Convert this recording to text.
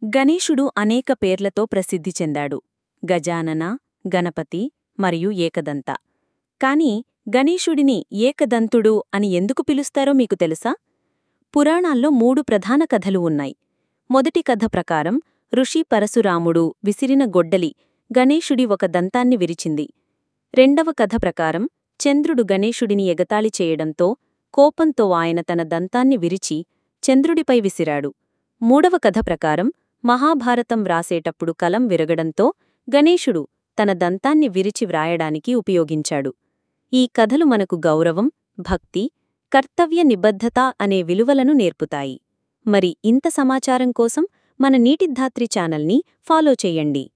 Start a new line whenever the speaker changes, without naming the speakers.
గణేశుడు అనేక పేర్లతో ప్రసిద్ధి చెందాడు గజానన గణపతి మరియు ఏకదంత కాని గణేశుడిని ఏకదంతుడు అని ఎందుకు పిలుస్తారో మీకు తెలుసా పురాణాల్లో మూడు ప్రధాన కథలు ఉన్నాయి మొదటి కథ ప్రకారం ఋషి పరశురాముడు విసిరిన గొడ్డలి గణేశుడి ఒక దంతాన్ని విరిచింది రెండవ కథ ప్రకారం చంద్రుడు గణేశుడిని ఎగతాళి చేయడంతో కోపంతో ఆయన తన దంతాన్ని విరిచి చంద్రుడిపై విసిరాడు మూడవ కథ ప్రకారం మహాభారతం వ్రాసేటప్పుడు కలం విరగడంతో గణేశుడు తన దంతాన్ని విరిచి వ్రాయడానికి ఉపయోగించాడు ఈ కథలు మనకు గౌరవం భక్తి కర్తవ్య నిబద్ధత అనే విలువలను నేర్పుతాయి మరి ఇంత సమాచారం కోసం మన నీటిధాత్రి ఛానల్ని ఫాలో చేయండి